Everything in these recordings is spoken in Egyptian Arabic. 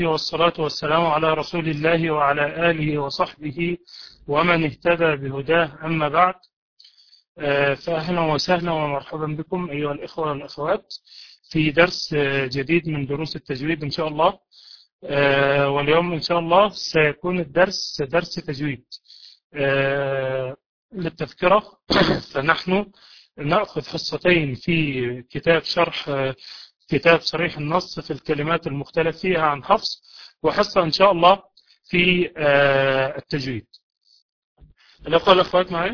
والصلاة والسلام على رسول الله وعلى آله وصحبه ومن اهتدى بهداه أما بعد فأهلا وسهلا ومرحبا بكم أيها الإخوة والأخوات في درس جديد من دروس التجويد إن شاء الله واليوم إن شاء الله سيكون الدرس درس تجويد للتذكرة فنحن نأخذ حصتين في كتاب شرح كتاب صريح النص في الكلمات المختلف فيها عن حفص وحصة إن شاء الله في التجويد الأخوة الأخوات معي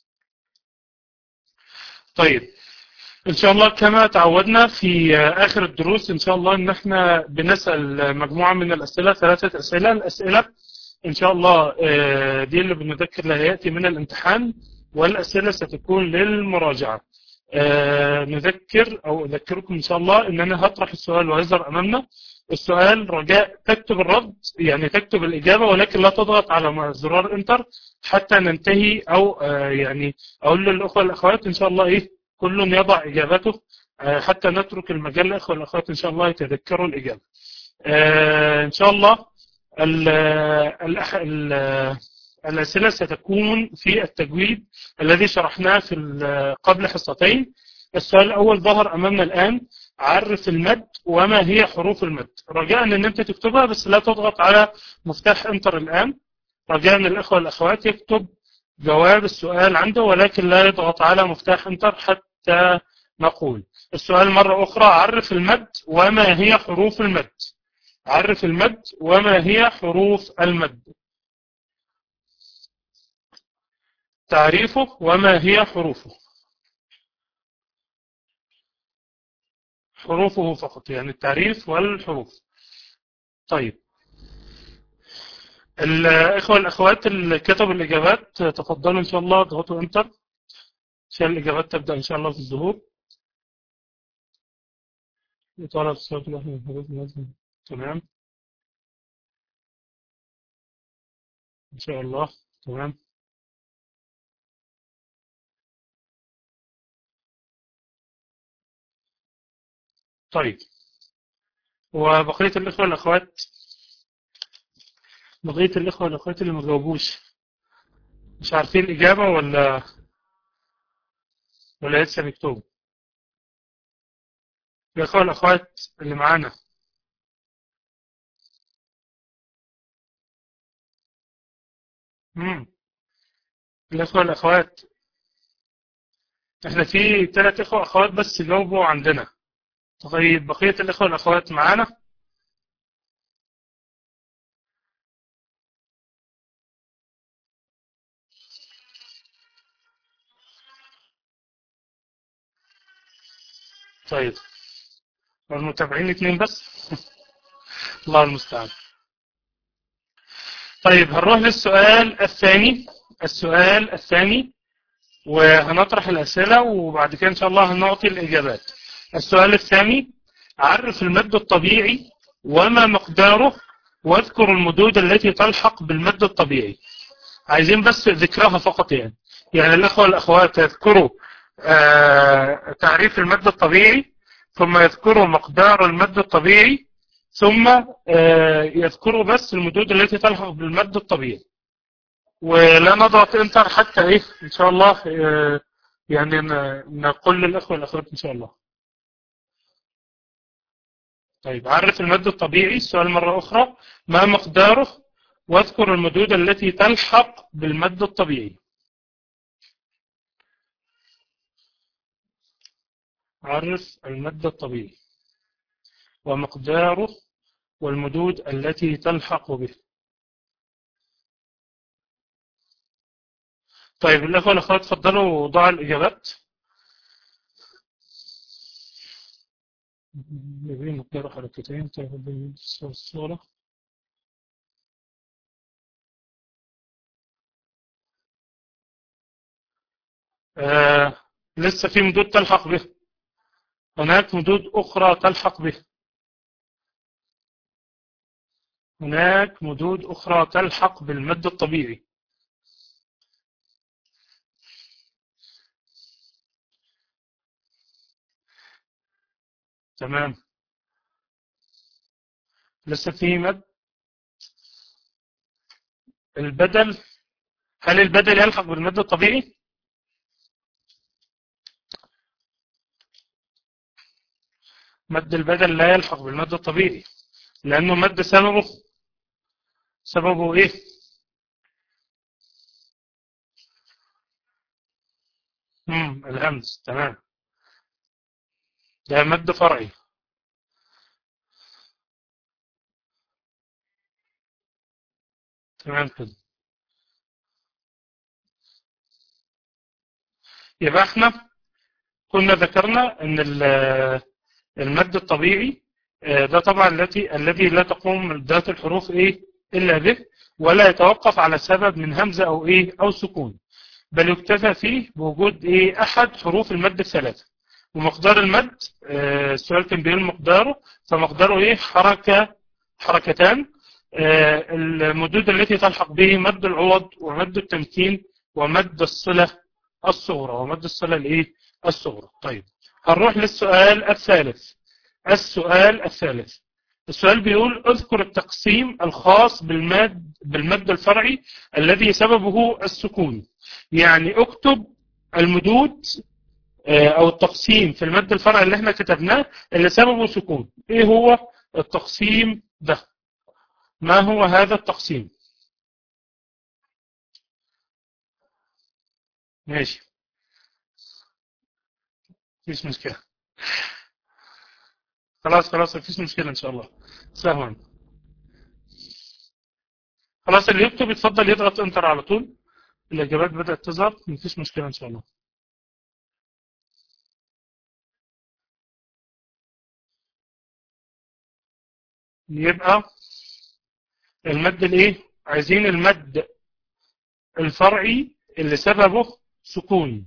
طيب إن شاء الله كما تعودنا في آخر الدروس إن شاء الله إن احنا بنسأل مجموعة من الأسئلة ثلاثة أسئلة الأسئلة إن شاء الله دي اللي بنذكر لها يأتي من الامتحان والأسئلة ستكون للمراجعة آه نذكر أو أذكركم إن شاء الله إن أنا هطرح السؤال ويظهر أمامنا السؤال رجاء تكتب الرد يعني تكتب الإجابة ولكن لا تضغط على زرار انتر حتى ننتهي أو آه يعني أقول للأخوة والأخوات إن شاء الله إيه كل يضع إجابته آه حتى نترك المجال للأخوة والأخوات إن شاء الله يتذكروا الإجابة إن شاء الله ال ال ال الأسئلة ستكون في التجويد الذي شرحناه في قبل حصتين السؤال الأول ظهر أمامنا الآن عرف المد وما هي حروف المد رجاء أن أنت تكتبها بس لا تضغط على مفتاح انتر الآن رجاء أن الأخوة والأخوات يكتب جواب السؤال عنده ولكن لا يضغط على مفتاح انتر حتى نقول السؤال مرة أخرى عرف المد وما هي حروف المد عرف المد وما هي حروف المد تعريفه وما هي حروفه حروفه فقط يعني التعريف والحروف طيب الإخوة الأخوات اللي كتبوا الإجابات تفضلوا إن شاء الله اضغطوا انتر عشان الإجابات تبدأ إن شاء الله في الظهور يطالب الصوت تمام إن شاء الله تمام طيب وبقية الإخوة والأخوات بقية الإخوة والأخوات اللي ما جاوبوش مش عارفين الإجابة ولا ولا لسه مكتوب الإخوة والأخوات اللي معانا امم الإخوة والأخوات احنا في ثلاث إخوة أخوات بس جاوبوا عندنا طيب بقية الإخوة والأخوات معانا طيب والمتابعين اثنين بس الله المستعان طيب هنروح للسؤال الثاني السؤال الثاني وهنطرح الأسئلة وبعد كده إن شاء الله هنعطي الإجابات السؤال الثاني عرف المد الطبيعي وما مقداره واذكر المدود التي تلحق بالمد الطبيعي عايزين بس ذكرها فقط يعني يعني الأخوة والأخوات يذكروا آه تعريف المد الطبيعي ثم يذكروا مقدار المد الطبيعي ثم آه يذكروا بس المدود التي تلحق بالمد الطبيعي ولا نضغط انتر حتى ايه ان شاء الله آه يعني نقول للأخوة والأخوات ان شاء الله طيب عرف المد الطبيعي السؤال مرة أخرى ما مقداره واذكر المدود التي تلحق بالمد الطبيعي عرف المد الطبيعي ومقداره والمدود التي تلحق به طيب الأخوة والأخوات تفضلوا ضع الإجابات يبين مقدار حركتين تاخد الصورة آه لسه في مدود تلحق به هناك مدود أخرى تلحق به هناك مدود أخرى تلحق بالمد الطبيعي تمام لسه في مد البدل هل البدل يلحق بالمد الطبيعي مد البدل لا يلحق بالمد الطبيعي لأنه مد سببه سببه إيه مم. الهمز تمام ده مد فرعي تمام كده يبقى احنا كنا ذكرنا ان المد الطبيعي ده طبعا التي الذي لا تقوم ذات الحروف ايه الا به ولا يتوقف على سبب من همزه او ايه او سكون بل يكتفى فيه بوجود ايه احد حروف المد الثلاثه ومقدار المد آه السؤال كان بيقول مقداره فمقداره ايه حركه حركتان آه المدود التي تلحق به مد العوض ومد التمكين ومد الصله الصغرى ومد الصله الايه الصغرى طيب هنروح للسؤال الثالث السؤال الثالث السؤال بيقول اذكر التقسيم الخاص بالمد بالمد الفرعي الذي سببه السكون يعني اكتب المدود او التقسيم في المد الفرعي اللي احنا كتبناه اللي سببه سكون ايه هو التقسيم ده ما هو هذا التقسيم ماشي مفيش مشكلة خلاص خلاص مفيش مشكلة ان شاء الله سهوا خلاص اللي يكتب يتفضل يضغط انتر على طول الاجابات بدأت تظهر مفيش مشكلة ان شاء الله يبقى المد الايه عايزين المد الفرعي اللي سببه سكون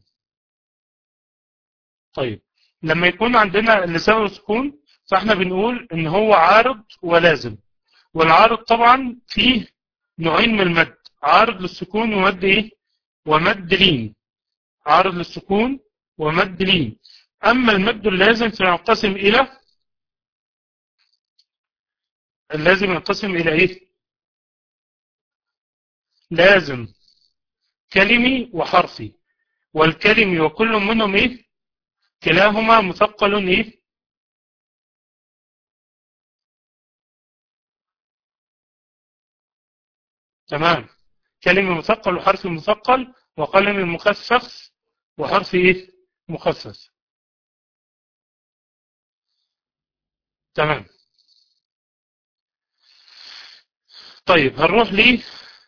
طيب لما يكون عندنا اللي سببه سكون فاحنا بنقول ان هو عارض ولازم والعارض طبعا فيه نوعين من المد عارض للسكون ومد ايه ومد لين عارض للسكون ومد لين اما المد اللازم فينقسم الى اللازم ينقسم الى ايه لازم كلمي وحرفي والكلمي وكل منهم ايه كلاهما مثقل ايه تمام كلمة مثقل وحرف مثقل وقلم مخفف وحرف ايه مخفف تمام طيب هنروح لي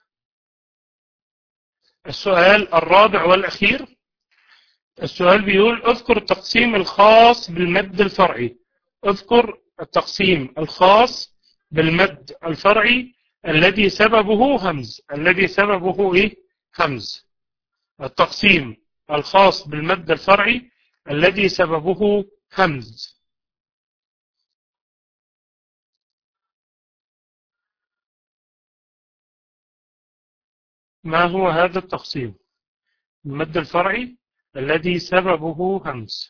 السؤال الرابع والأخير السؤال بيقول اذكر التقسيم الخاص بالمد الفرعي اذكر التقسيم الخاص بالمد الفرعي الذي سببه همز الذي سببه ايه همز التقسيم الخاص بالمد الفرعي الذي سببه همز ما هو هذا التقسيم المد الفرعي الذي سببه همز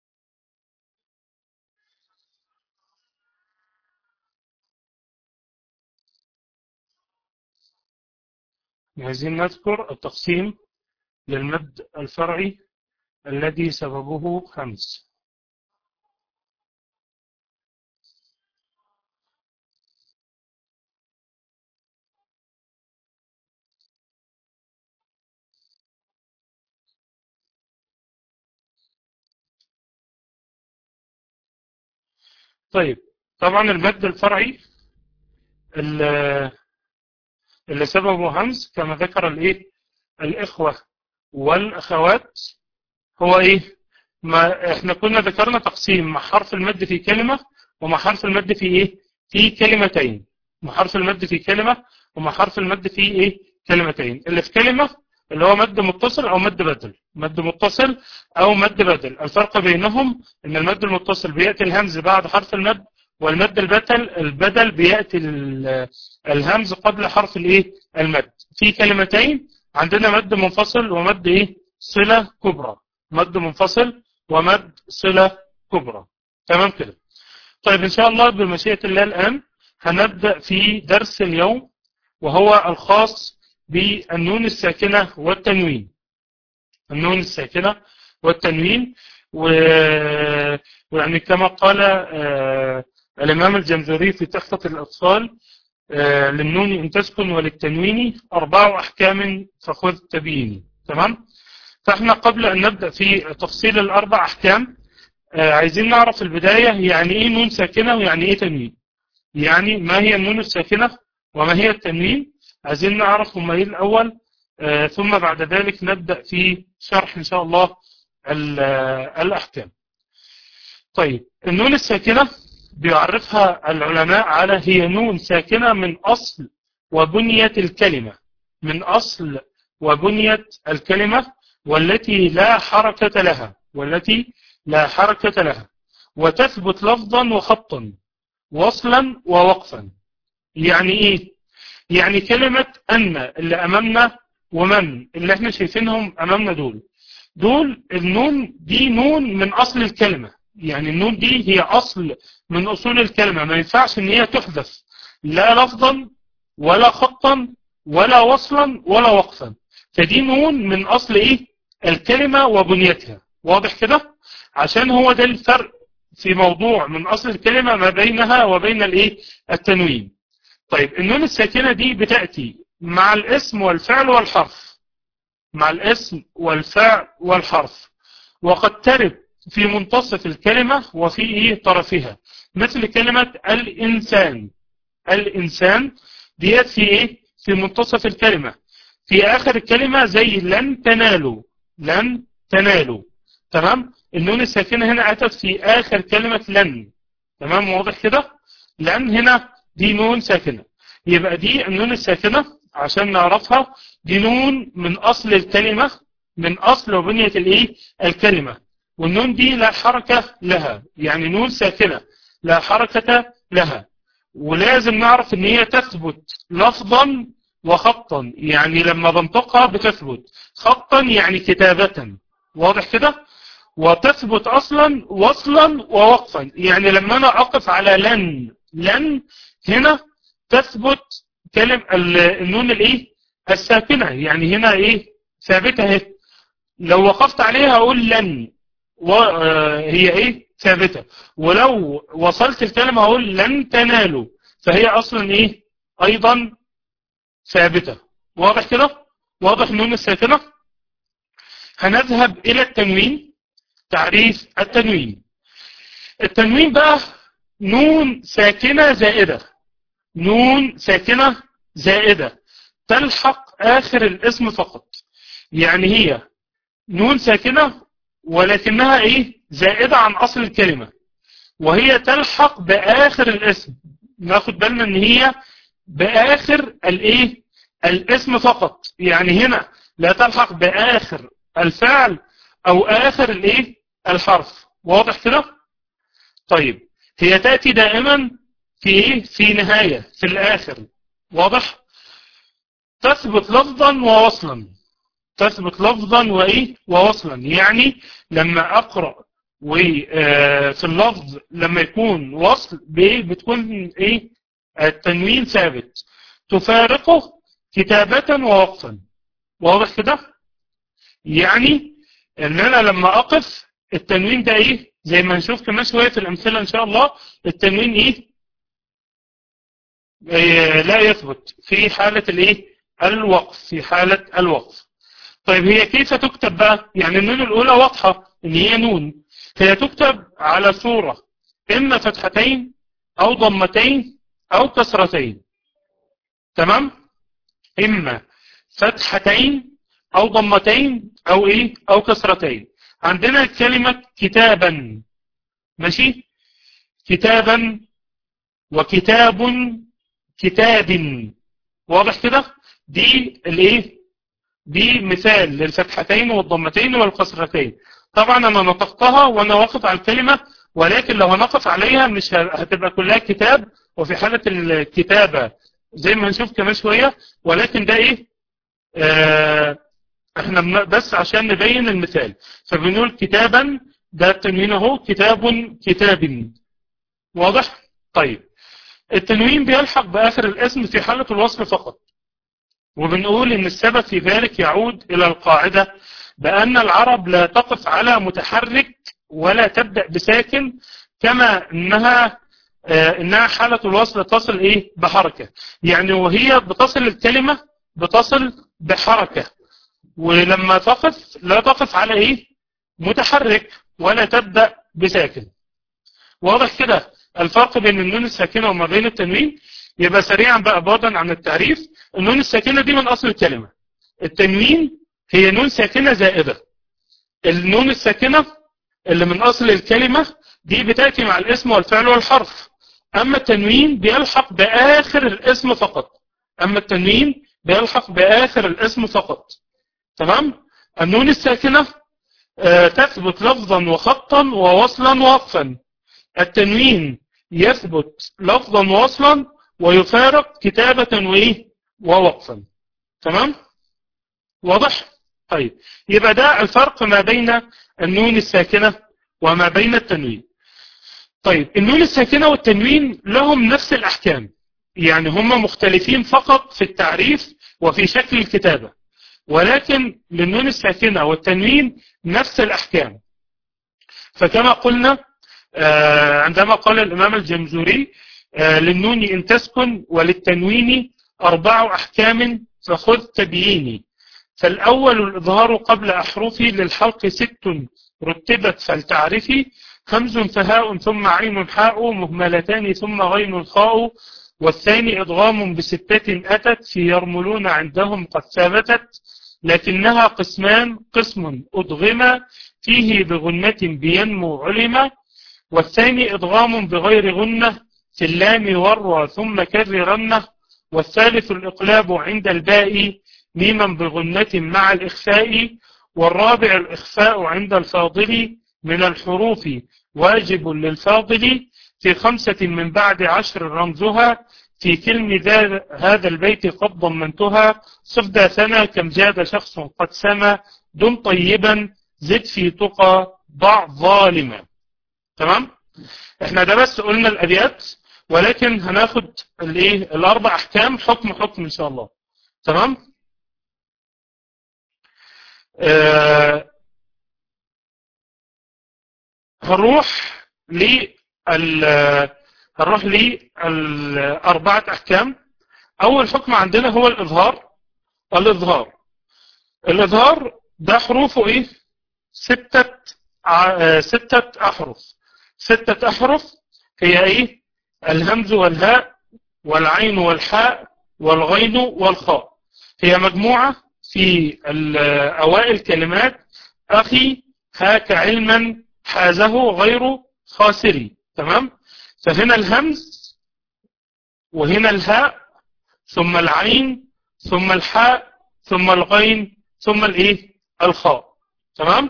عايزين نذكر التقسيم للمد الفرعي الذي سببه همز طيب طبعا المد الفرعي اللي سببه همز كما ذكر الايه الاخوه والاخوات هو ايه ما احنا كنا ذكرنا تقسيم مع حرف المد في كلمه ومع حرف المد في ايه في كلمتين مع حرف المد في كلمه ومع حرف المد في ايه كلمتين اللي في كلمه اللي هو مد متصل او مد بدل مد متصل او مد بدل الفرق بينهم ان المد المتصل بياتي الهمز بعد حرف المد والمد البدل البدل بياتي الهمز قبل حرف الايه المد في كلمتين عندنا مد منفصل ومد ايه صله كبرى مد منفصل ومد صله كبرى تمام كده طيب ان شاء الله بمشيئه الله الان هنبدأ في درس اليوم وهو الخاص بالنون الساكنة والتنوين النون الساكنة والتنوين و... ويعني كما قال آه الإمام الجمزوري في تحفة الأطفال آه للنون إن تسكن وللتنوين أربع أحكام فخذ تبيني تمام فإحنا قبل أن نبدأ في تفصيل الأربع أحكام آه عايزين نعرف البداية يعني إيه نون ساكنة ويعني إيه تنوين يعني ما هي النون الساكنة وما هي التنوين عايزين نعرف هما إيه الأول آه ثم بعد ذلك نبدأ في شرح إن شاء الله الأحكام طيب النون الساكنة بيعرفها العلماء على هي نون ساكنة من أصل وبنية الكلمة من أصل وبنية الكلمة والتي لا حركة لها والتي لا حركة لها وتثبت لفظا وخطا وصلا ووقفا يعني ايه يعني كلمة أن اللي أمامنا ومن اللي احنا شايفينهم أمامنا دول دول النون دي نون من أصل الكلمة يعني النون دي هي أصل من أصول الكلمة ما ينفعش ان هي تحذف لا لفظا ولا خطا ولا وصلا ولا وقفا فدي نون من أصل إيه الكلمة وبنيتها واضح كده عشان هو ده الفرق في موضوع من أصل الكلمة ما بينها وبين الإيه التنوين طيب النون الساكنة دي بتأتي مع الاسم والفعل والحرف مع الاسم والفعل والحرف وقد ترد في منتصف الكلمة وفي إيه طرفها مثل كلمة الإنسان الإنسان ديت في إيه في منتصف الكلمة في آخر الكلمة زي لن تنالوا لن تنالوا تمام النون الساكنة هنا أتت في آخر كلمة لن تمام واضح كده لن هنا دي نون ساكنة يبقى دي النون الساكنة عشان نعرفها دي نون من أصل الكلمة من أصل وبنية الإيه الكلمة والنون دي لا حركة لها يعني نون ساكنة لا حركة لها ولازم نعرف ان هي تثبت لفظا وخطا يعني لما بنطقها بتثبت خطا يعني كتابة واضح كده وتثبت اصلا وصلا ووقفا يعني لما انا اقف على لن لن هنا تثبت كلم النون الايه الساكنة يعني هنا ايه ثابتة اهي لو وقفت عليها اقول لن وهي ايه ثابتة ولو وصلت الكلمة اقول لن تنالوا فهي اصلا ايه ايضا ثابتة واضح كده واضح نون الساكنة هنذهب الى التنوين تعريف التنوين التنوين بقى نون ساكنة زائدة نون ساكنة زائدة تلحق آخر الاسم فقط يعني هي نون ساكنة ولكنها ايه زائدة عن أصل الكلمة وهي تلحق بآخر الاسم ناخد بالنا ان هي بآخر الايه الاسم فقط يعني هنا لا تلحق بآخر الفعل او آخر الايه الحرف واضح كده طيب هي تأتي دائما في ايه في نهاية في الآخر واضح تثبت لفظا ووصلا تثبت لفظا وايه ووصلا يعني لما اقرأ وفي اللفظ لما يكون وصل بتكون ايه التنوين ثابت تفارقه كتابة ووقفا واضح كده يعني ان انا لما اقف التنوين ده ايه زي ما نشوف كمان شوية في الامثلة ان شاء الله التنوين ايه, إيه لا يثبت في حالة الايه الوقف في حالة الوقف طيب هي كيف تكتب بقى يعني النون الاولى واضحة ان هي نون هي تكتب على صورة اما فتحتين او ضمتين او كسرتين تمام اما فتحتين او ضمتين او ايه او كسرتين عندنا كلمة كتابا ماشي كتابا وكتاب كتاب واضح كده دي الايه دي مثال للفتحتين والضمتين والكسرتين طبعا انا نطقتها وانا واقف على الكلمة ولكن لو هنقف عليها مش هتبقى كلها كتاب وفي حالة الكتابة زي ما هنشوف كمان شوية ولكن ده ايه آه احنا بس عشان نبين المثال فبنقول كتابا ده التنوين اهو كتاب كتاب واضح طيب التنوين بيلحق بآخر الاسم في حالة الوصل فقط وبنقول ان السبب في ذلك يعود الى القاعدة بان العرب لا تقف على متحرك ولا تبدأ بساكن كما انها آه انها حالة الوصل تصل ايه بحركة يعني وهي بتصل الكلمة بتصل بحركة ولما تقف لا تقف على ايه متحرك ولا تبدأ بساكن واضح كده الفرق بين النون الساكنة وما بين التنوين يبقى سريعا بقى بعدا عن التعريف النون الساكنة دي من أصل الكلمة التنوين هي نون ساكنة زائدة النون الساكنة اللي من أصل الكلمة دي بتأتي مع الاسم والفعل والحرف أما التنوين بيلحق بآخر الاسم فقط أما التنوين بيلحق بآخر الاسم فقط تمام النون الساكنة آه تثبت لفظا وخطا ووصلا ووقفا التنوين يثبت لفظا ووصلا ويفارق كتابة وإيه ووقفا تمام واضح طيب يبقى ده الفرق ما بين النون الساكنة وما بين التنوين طيب النون الساكنة والتنوين لهم نفس الأحكام يعني هم مختلفين فقط في التعريف وفي شكل الكتابة ولكن للنون الساكنة والتنوين نفس الأحكام فكما قلنا عندما قال الإمام الجمزوري للنون إن تسكن وللتنوين أربع أحكام فخذ تبييني فالأول الإظهار قبل أحرفي للحلق ست رتبت فلتعرفي همز فهاء ثم عين حاء مهملتان ثم غين خاء والثاني إضغام بستة أتت في يرملون عندهم قد ثابتت لكنها قسمان قسم أضغم فيه بغنة بينمو علم والثاني إضغام بغير غنة في اللام ورى ثم كررنه والثالث الإقلاب عند الباء ميما بغنة مع الإخفاء والرابع الإخفاء عند الفاضل من الحروف واجب للفاضل في خمسة من بعد عشر رمزها في كلم هذا البيت قد ضمنتها صفدى ثنا كم جاد شخص قد سما دم طيبا زد في تقى ضع ظالما تمام احنا ده بس قلنا الابيات ولكن هناخد الايه الاربع احكام حكم حكم ان شاء الله تمام آه هنروح لل هنروح للأربعة أحكام أول حكم عندنا هو الإظهار الإظهار الإظهار ده حروفه إيه ستة ع... ستة أحرف ستة أحرف هي إيه الهمز والهاء والعين والحاء والغين والخاء هي مجموعة في أوائل كلمات أخي هاك علما حازه غير خاسري تمام فهنا الهمز وهنا الهاء ثم العين ثم الحاء ثم الغين ثم الايه الخاء تمام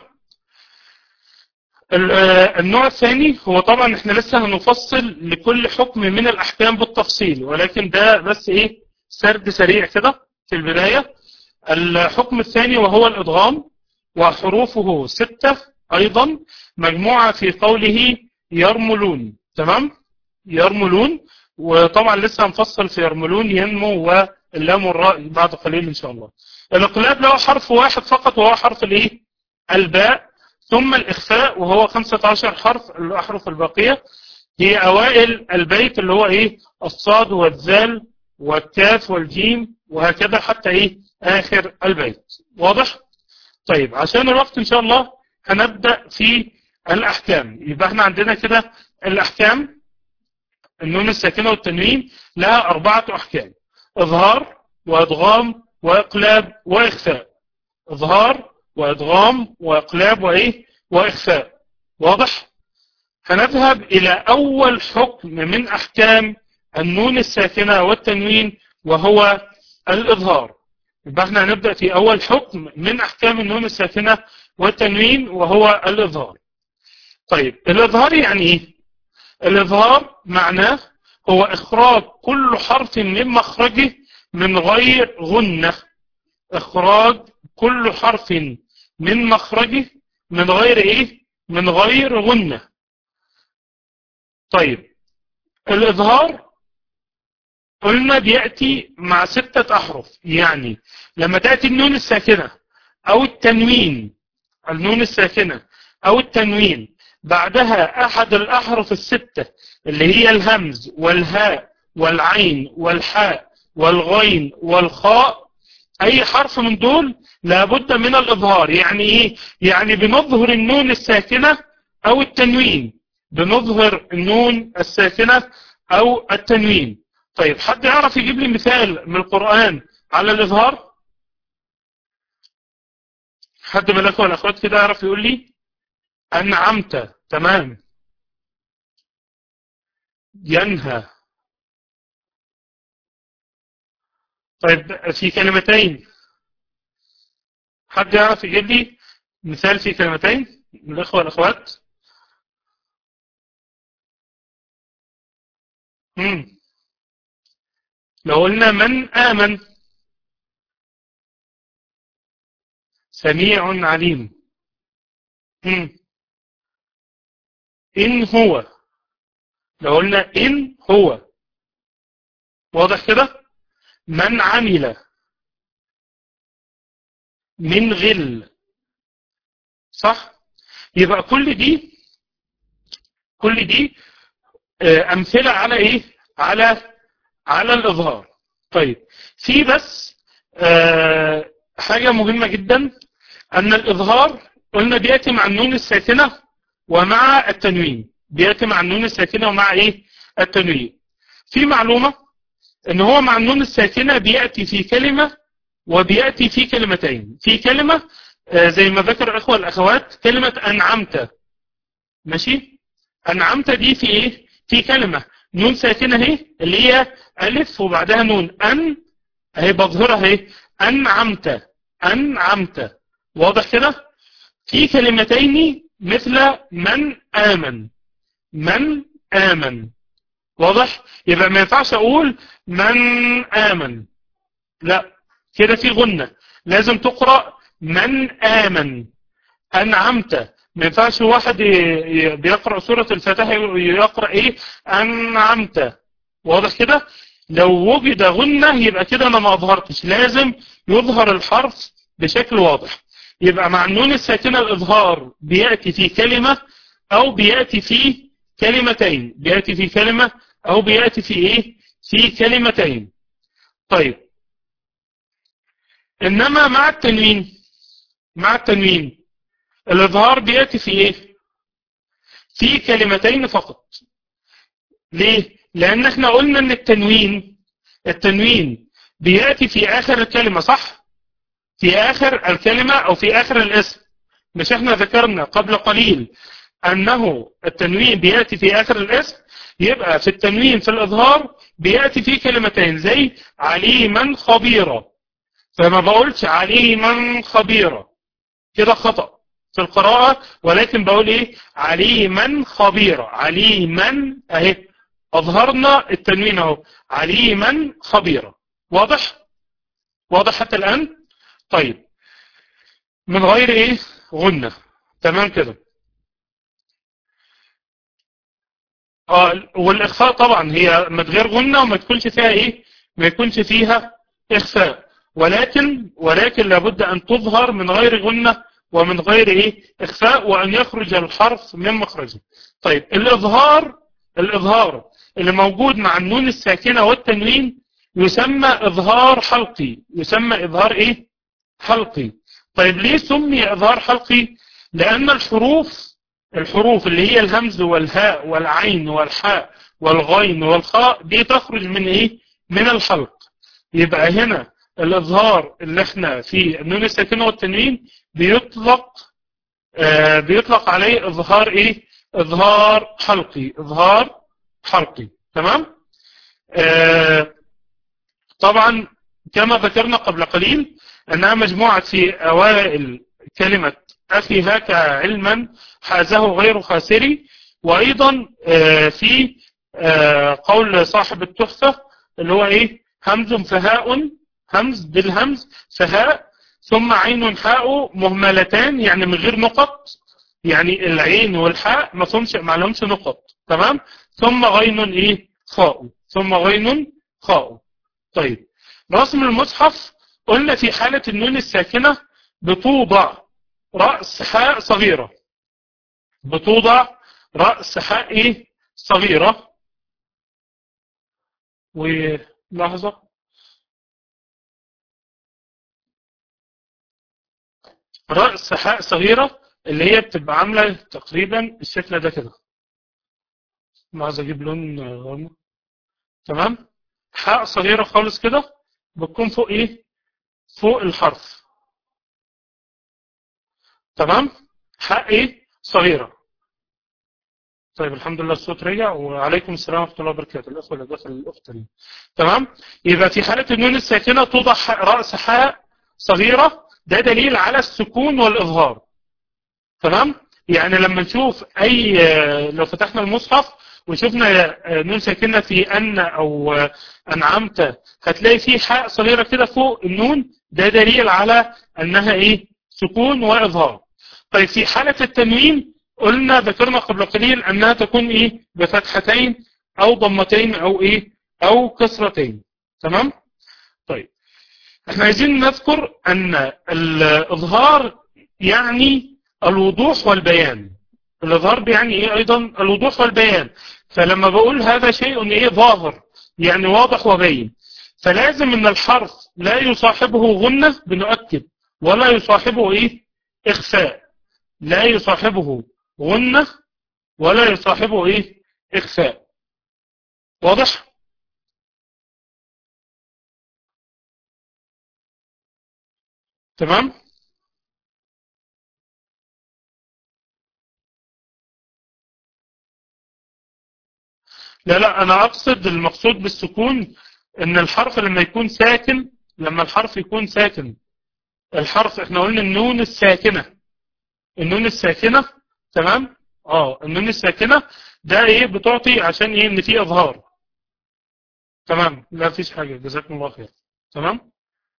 النوع الثاني هو طبعا احنا لسه هنفصل لكل حكم من الاحكام بالتفصيل ولكن ده بس ايه سرد سريع كده في البداية الحكم الثاني وهو الادغام وحروفه ستة ايضا مجموعة في قوله يرملون تمام يرملون وطبعا لسه هنفصل في يرملون ينمو واللام والراء بعد قليل ان شاء الله الاقلاب له حرف واحد فقط وهو حرف الايه الباء ثم الاخفاء وهو 15 حرف الاحرف الباقية هي اوائل البيت اللي هو ايه الصاد والذال والكاف والجيم وهكذا حتى ايه اخر البيت واضح طيب عشان الوقت ان شاء الله هنبدأ في الاحكام يبقى احنا عندنا كده الاحكام النون الساكنة والتنوين لها أربعة أحكام إظهار وإدغام وإقلاب وإخفاء إظهار وإدغام وإقلاب وإيه وإخفاء واضح هنذهب إلى أول حكم من أحكام النون الساكنة والتنوين وهو الإظهار يبقى احنا هنبدأ في أول حكم من أحكام النون الساكنة والتنوين وهو الإظهار طيب الإظهار يعني إيه الإظهار معناه هو إخراج كل حرف من مخرجه من غير غنة إخراج كل حرف من مخرجه من غير إيه من غير غنة طيب الإظهار قلنا بيأتي مع ستة أحرف يعني لما تأتي النون الساكنة أو التنوين النون الساكنة أو التنوين بعدها أحد الأحرف الستة اللي هي الهمز والهاء والعين والحاء والغين والخاء أي حرف من دول لابد من الإظهار يعني إيه؟ يعني بنظهر النون الساكنة أو التنوين بنظهر النون الساكنة أو التنوين طيب حد يعرف يجيب لي مثال من القرآن على الإظهار حد من الأخوة والأخوات كده يعرف يقول لي أنعمت تمام ينهى طيب في كلمتين حد يعرف يجيب لي مثال في كلمتين من الأخوة والأخوات مم. لو قلنا من آمن سميع عليم مم. إن هو لو قلنا إن هو واضح كده من عمل من غل صح يبقى كل دي كل دي أمثلة على إيه على على الإظهار طيب في بس آه حاجة مهمة جدا أن الإظهار قلنا بيأتي مع النون الساكنة ومع التنوين بيأتي مع النون الساكنة ومع إيه التنوين في معلومة ان هو مع النون الساكنة بيأتي في كلمة وبيأتي في كلمتين في كلمة آه زي ما ذكر الأخوة الأخوات كلمة أنعمت ماشي أنعمت دي في إيه في كلمة نون ساكنة اهي اللي هي ألف وبعدها نون أن اهي بظهرها اهي أنعمت أنعمت واضح كده في كلمتين مثل من آمن من آمن واضح يبقى ما ينفعش أقول من آمن لا كده في غنة لازم تقرأ من آمن أنعمت ما ينفعش واحد بيقرأ سورة الفاتحة يقرأ ايه أنعمت واضح كده لو وجد غنة يبقى كده انا ما اظهرتش لازم يظهر الحرف بشكل واضح يبقى مع النون الساكنة الاظهار بيأتي في كلمة او بيأتي في كلمتين بيأتي في كلمة او بيأتي في ايه في كلمتين طيب انما مع التنوين مع التنوين الإظهار بيأتي في إيه؟ في كلمتين فقط ليه؟ لأن احنا قلنا أن التنوين التنوين بيأتي في آخر الكلمة صح؟ في آخر الكلمة أو في آخر الاسم مش احنا ذكرنا قبل قليل أنه التنوين بيأتي في آخر الاسم يبقى في التنوين في الإظهار بيأتي في كلمتين زي عليما خبيرا فما بقولش عليما خبيرا كده خطأ في القراءة ولكن بقول ايه عليما خبيرا عليما اهي اظهرنا التنوين اهو عليما خبيرا واضح واضح حتى الان طيب من غير ايه غنة تمام كده اه والاخفاء طبعا هي من غير غنة وما تكونش فيها ايه ما يكونش فيها اخفاء ولكن ولكن لابد ان تظهر من غير غنة ومن غير ايه اخفاء وان يخرج الحرف من مخرجه طيب الاظهار الاظهار اللي موجود مع النون الساكنة والتنوين يسمى اظهار حلقي يسمى اظهار ايه حلقي طيب ليه سمي اظهار حلقي لان الحروف الحروف اللي هي الهمز والهاء والعين والحاء والغين والخاء دي تخرج من ايه من الحلق يبقى هنا الاظهار اللي احنا في النون الساكنة والتنوين بيطلق آه بيطلق عليه اظهار ايه اظهار حلقي اظهار حلقي تمام آه طبعا كما ذكرنا قبل قليل انها مجموعة في اوائل كلمة اخي هاك علما حازه غير خاسري وايضا آه في قول صاحب التحفة اللي هو ايه همز فهاء همز بالهمز فهاء ثم عين حاء مهملتان يعني من غير نقط يعني العين والحاء ما فهمش ما لهمش نقط تمام ثم غين ايه خاء ثم غين خاء طيب رسم المصحف قلنا في حالة النون الساكنة بتوضع رأس حاء صغيرة بتوضع رأس حاء إيه؟ صغيرة ولحظة رأس حاء صغيرة اللي هي بتبقى عاملة تقريبا الشكل ده كده عايز اجيب لون غامق تمام حاء صغيرة خالص كده بتكون فوق ايه فوق الحرف تمام حاء ايه صغيرة طيب الحمد لله الصوت رجع وعليكم السلام ورحمة الله وبركاته الأخوة اللي داخل الأخت دي تمام يبقى في حالة النون الساكنة توضع رأس حاء صغيرة ده دليل على السكون والإظهار تمام يعني لما نشوف أي لو فتحنا المصحف وشفنا نون ساكنة في أن أو أنعمت هتلاقي فيه حاء صغيرة كده فوق النون ده دليل على أنها إيه سكون وإظهار طيب في حالة التنوين قلنا ذكرنا قبل قليل أنها تكون إيه بفتحتين أو ضمتين أو إيه أو كسرتين تمام طيب احنا عايزين نذكر أن الإظهار يعني الوضوح والبيان الإظهار بيعني إيه أيضا الوضوح والبيان فلما بقول هذا شيء إيه ظاهر يعني واضح وبين فلازم أن الحرف لا يصاحبه غنة بنؤكد ولا يصاحبه إيه إخفاء لا يصاحبه غنة ولا يصاحبه إيه إخفاء واضح تمام لا لا أنا أقصد المقصود بالسكون إن الحرف لما يكون ساكن لما الحرف يكون ساكن الحرف احنا قلنا النون الساكنة النون الساكنة تمام اه النون الساكنة ده ايه بتعطي عشان ايه ان في اظهار تمام لا فيش حاجة جزاكم الله خير تمام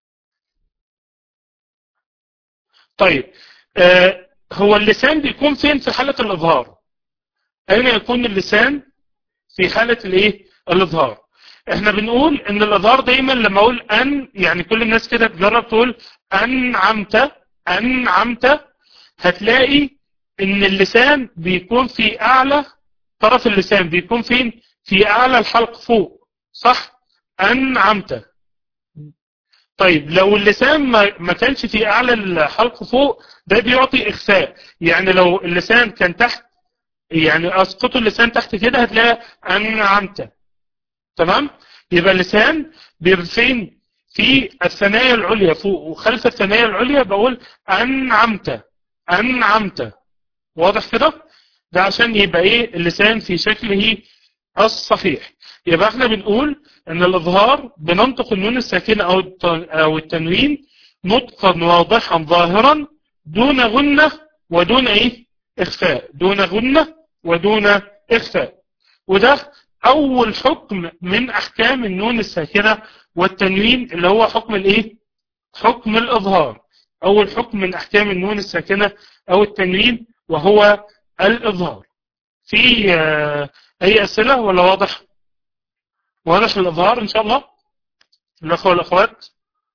طيب آه هو اللسان بيكون فين في حالة الاظهار اين يكون اللسان في حالة الايه الاظهار احنا بنقول ان الاظهار دايما لما اقول ان يعني كل الناس كده تجرب تقول انعمت انعمت هتلاقي ان اللسان بيكون في اعلى طرف اللسان بيكون فين في اعلى الحلق فوق صح انعمت طيب لو اللسان ما, ما كانش في اعلى الحلق فوق ده بيعطي اخفاء يعني لو اللسان كان تحت يعني اسقطوا اللسان تحت كده هتلاقي انعمت تمام يبقى اللسان بيبقى فين في الثنايا العليا فوق وخلف الثنايا العليا بقول انعمت انعمت واضح كده ده عشان يبقى ايه اللسان في شكله الصحيح يبقى احنا بنقول ان الاظهار بننطق النون الساكنه او او التنوين نطقا واضحا ظاهرا دون غنه ودون ايه اخفاء دون غنه ودون اخفاء وده اول حكم من احكام النون الساكنه والتنوين اللي هو حكم الايه حكم الاظهار اول حكم من احكام النون الساكنه او التنوين وهو الاظهار في اي اسئله ولا واضح واضح الاظهار ان شاء الله الاخوه والاخوات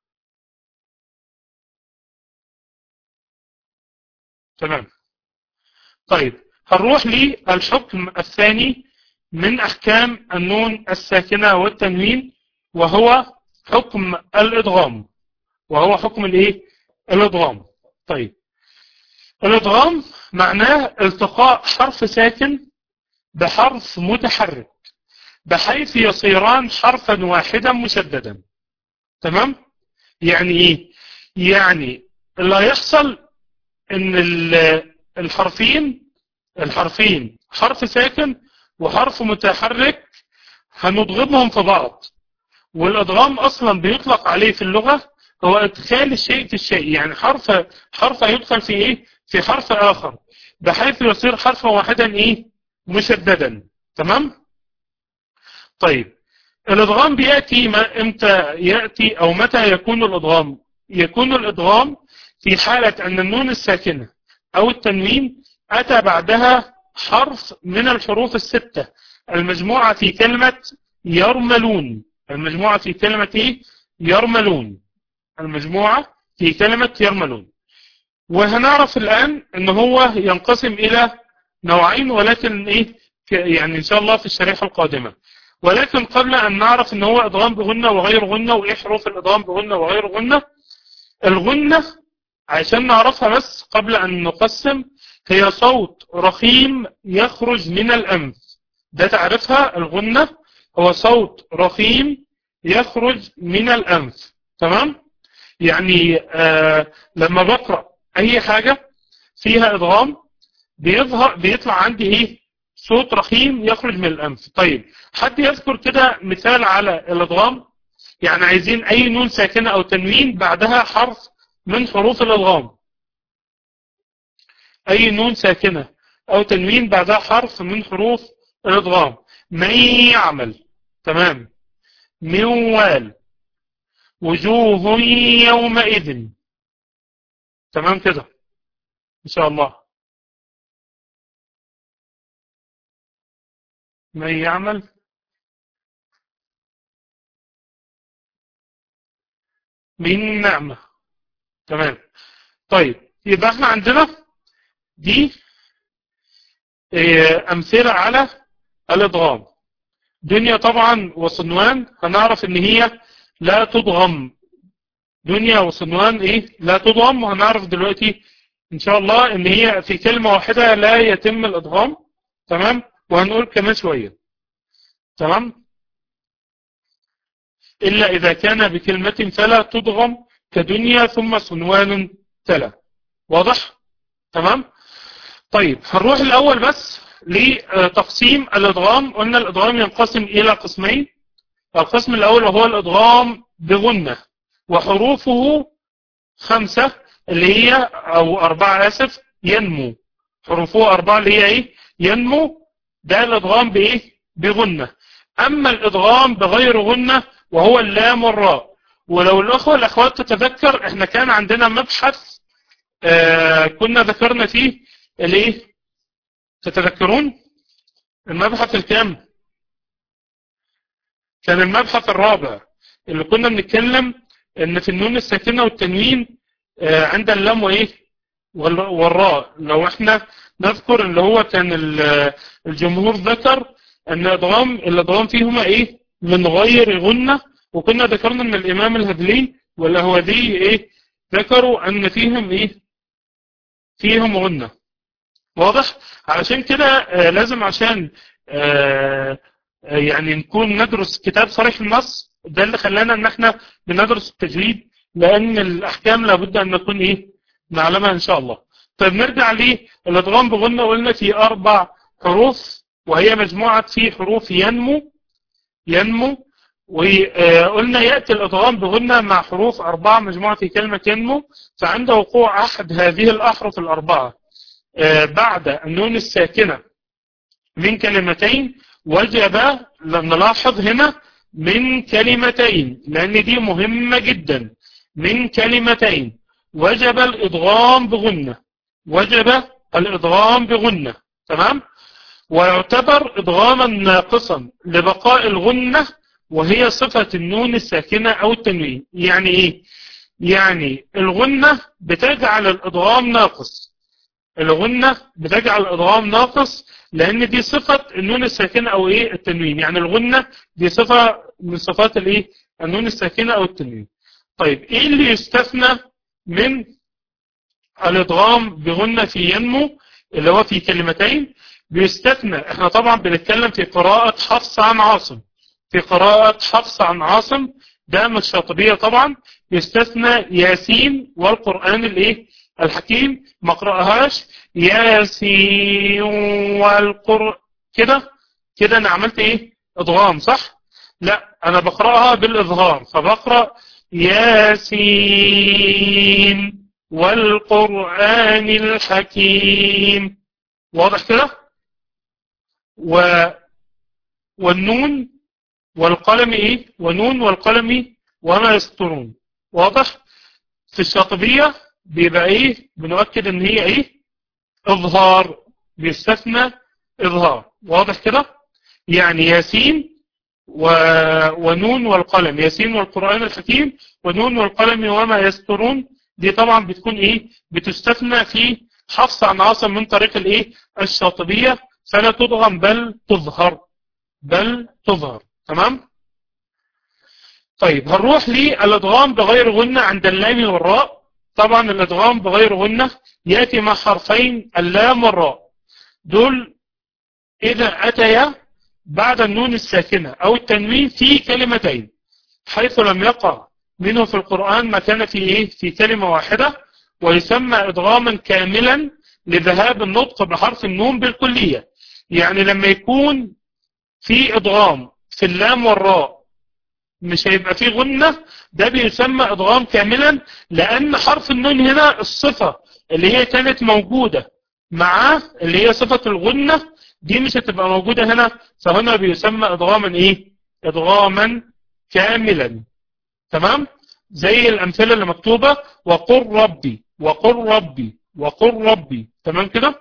تمام طيب هنروح للحكم الثاني من احكام النون الساكنه والتنوين وهو حكم الادغام وهو حكم الايه الادغام طيب الادغام معناه التقاء حرف ساكن بحرف متحرك بحيث يصيران حرفا واحدا مشددا تمام يعني ايه يعني اللي هيحصل ان الحرفين الحرفين حرف ساكن وحرف متحرك هنضغمهم في بعض والادغام اصلا بيطلق عليه في اللغة هو ادخال الشيء في الشيء يعني حرف حرف يدخل في ايه في حرف اخر بحيث يصير حرفا واحدا ايه مشددا تمام طيب الادغام بياتي ما امتى ياتي او متى يكون الادغام يكون الادغام في حالة ان النون الساكنة او التنوين اتى بعدها حرف من الحروف الستة المجموعة في كلمة يرملون المجموعة في كلمة ايه يرملون المجموعة في كلمة يرملون وهنعرف الآن ان هو ينقسم الى نوعين ولكن ايه يعني ان شاء الله في الشريحة القادمة ولكن قبل ان نعرف ان هو ادغام بغنة وغير غنة وايه حروف الادغام بغنة وغير غنة الغنة عشان نعرفها بس قبل ان نقسم هي صوت رخيم يخرج من الانف ده تعرفها الغنة هو صوت رخيم يخرج من الانف تمام يعني آه لما بقرأ اي حاجة فيها ادغام بيظهر بيطلع عندي ايه صوت رخيم يخرج من الانف طيب حد يذكر كده مثال على الادغام يعني عايزين اي نون ساكنة او تنوين بعدها حرف من حروف الادغام اي نون ساكنة او تنوين بعدها حرف من حروف الادغام من يعمل تمام موال وجوه يومئذ تمام كده ان شاء الله من يعمل من نعمة تمام طيب يبقى احنا عندنا دي امثلة على الادغام دنيا طبعا وصنوان هنعرف ان هي لا تضغم دنيا وصنوان ايه لا تضغم وهنعرف دلوقتي ان شاء الله ان هي في كلمة واحدة لا يتم الادغام تمام وهنقول كمان شوية تمام إلا إذا كان بكلمة فلا تضغم كدنيا ثم صنوان تلا واضح تمام طيب هنروح الأول بس لتقسيم الإدغام قلنا الإدغام ينقسم إلى قسمين القسم الأول وهو الإدغام بغنة وحروفه خمسة اللي هي أو أربعة آسف ينمو حروفه أربعة اللي هي إيه ينمو ده الإدغام بإيه بغنة أما الإدغام بغير غنة وهو اللام والراء ولو الأخوة الأخوات تتذكر إحنا كان عندنا مبحث آه كنا ذكرنا فيه الإيه تتذكرون المبحث الكام كان المبحث الرابع اللي كنا بنتكلم ان في النون الساكنة والتنوين آه عند اللام وايه والراء لو احنا نذكر اللي هو كان الجمهور ذكر ان ادغام الادغام فيهما ايه من غير غنة وكنا ذكرنا ان الامام الهدلي والاهودي ايه ذكروا ان فيهم ايه فيهم غنة واضح علشان كده آه لازم عشان آه يعني نكون ندرس كتاب صريح النص ده اللي خلانا ان احنا بندرس التجويد لان الاحكام لابد ان نكون ايه نعلمها ان شاء الله طيب نرجع ليه الادغام بغنة قلنا في اربع حروف وهي مجموعة في حروف ينمو ينمو وقلنا يأتي الادغام بغنة مع حروف اربعة مجموعة في كلمة ينمو فعند وقوع احد هذه الاحرف الاربعة بعد النون الساكنة من كلمتين وجب نلاحظ هنا من كلمتين لأن دي مهمة جدا من كلمتين وجب الإضغام بغنة وجب الإضغام بغنة تمام ويعتبر إضغاما ناقصا لبقاء الغنة وهي صفة النون الساكنة أو التنوين يعني إيه يعني الغنة بتجعل الإضغام ناقص الغنة بتجعل الإضغام ناقص لأن دي صفة النون الساكنة أو إيه التنوين يعني الغنة دي صفة من صفات الإيه النون الساكنة أو التنوين طيب إيه اللي يستثنى من الإضغام بغنة في ينمو اللي هو في كلمتين بيستثنى احنا طبعا بنتكلم في قراءة حفص عن عاصم في قراءة حفص عن عاصم ده من الشاطبية طبعا يستثنى ياسين والقرآن الايه الحكيم ما قرأهاش ياسين والقر كده كده انا عملت ايه ادغام صح لا انا بقرأها بالاظهار فبقرأ ياسين والقرآن الحكيم واضح كده و والنون والقلم ايه ونون والقلم وما يسطرون واضح في الشاطبية بيبقى ايه بنؤكد ان هي ايه اظهار بيستثنى اظهار واضح كده يعني ياسين و... ونون والقلم ياسين والقرآن الحكيم ونون والقلم وما يسترون دي طبعا بتكون ايه بتستثنى في حفص عن عاصم من طريق الايه الشاطبية فلا تضغم بل تظهر بل تظهر تمام طيب هنروح للادغام بغير غنة عند اللام والراء طبعا الادغام بغير غنة يأتي مع حرفين اللام والراء دول إذا أتيا بعد النون الساكنة أو التنوين في كلمتين حيث لم يقع منه في القرآن ما كان في إيه في كلمة واحدة ويسمى إدغاما كاملا لذهاب النطق بحرف النون بالكلية يعني لما يكون في إدغام في اللام والراء مش هيبقى فيه غنة ده بيسمى إدغام كاملا لأن حرف النون هنا الصفة اللي هي كانت موجودة معاه اللي هي صفة الغنة دي مش هتبقى موجودة هنا فهنا بيسمى إدغاما إيه إدغاما كاملا تمام زي الأمثلة اللي مكتوبة وقل ربي وقل ربي وقل ربي تمام كده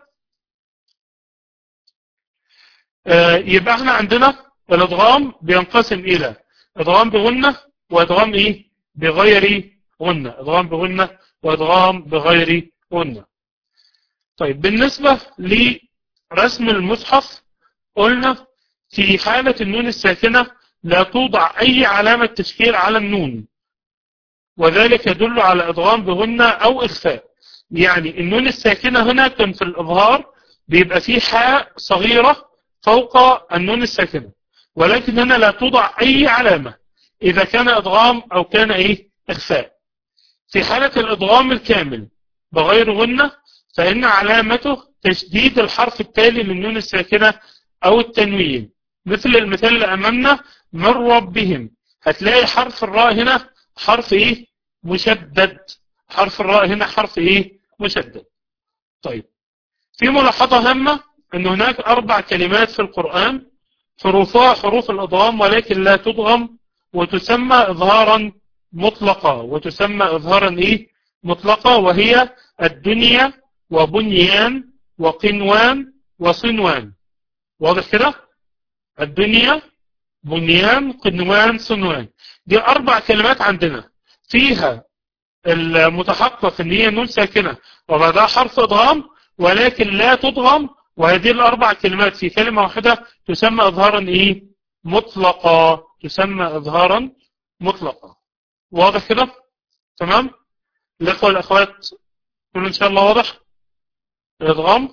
آه يبقى احنا عندنا الادغام بينقسم الى ادغام بغنة وادغام ايه بغير غنة ادغام بغنة وادغام بغير غنة طيب بالنسبة لرسم المصحف قلنا في حالة النون الساكنة لا توضع اي علامة تشكيل على النون وذلك يدل على ادغام بغنة او اخفاء يعني النون الساكنة هنا كان في الاظهار بيبقى فيه حاء صغيرة فوق النون الساكنة ولكن هنا لا توضع أي علامة إذا كان إضغام أو كان إيه إخفاء في حالة الإضغام الكامل بغير غنة فإن علامته تشديد الحرف التالي للنون الساكنة أو التنوين مثل المثال اللي أمامنا من ربهم هتلاقي حرف الراء هنا حرف إيه مشدد حرف الراء هنا حرف إيه مشدد طيب في ملاحظة هامة أن هناك أربع كلمات في القرآن حروفها حروف الإضغام ولكن لا تضغم وتسمى إظهارا مطلقا وتسمى إظهارا إيه مطلقا وهي الدنيا وبنيان وقنوان وصنوان واضح كده الدنيا بنيان قنوان صنوان دي أربع كلمات عندنا فيها المتحقق ان هي نون ساكنة وبعدها حرف إضغام ولكن لا تضغم وهذه الأربع كلمات في كلمة واحدة تسمى إظهارا إيه مطلقا تسمى إظهارا مطلقا واضح كده تمام الأخوة والأخوات كل إن شاء الله واضح الإضغام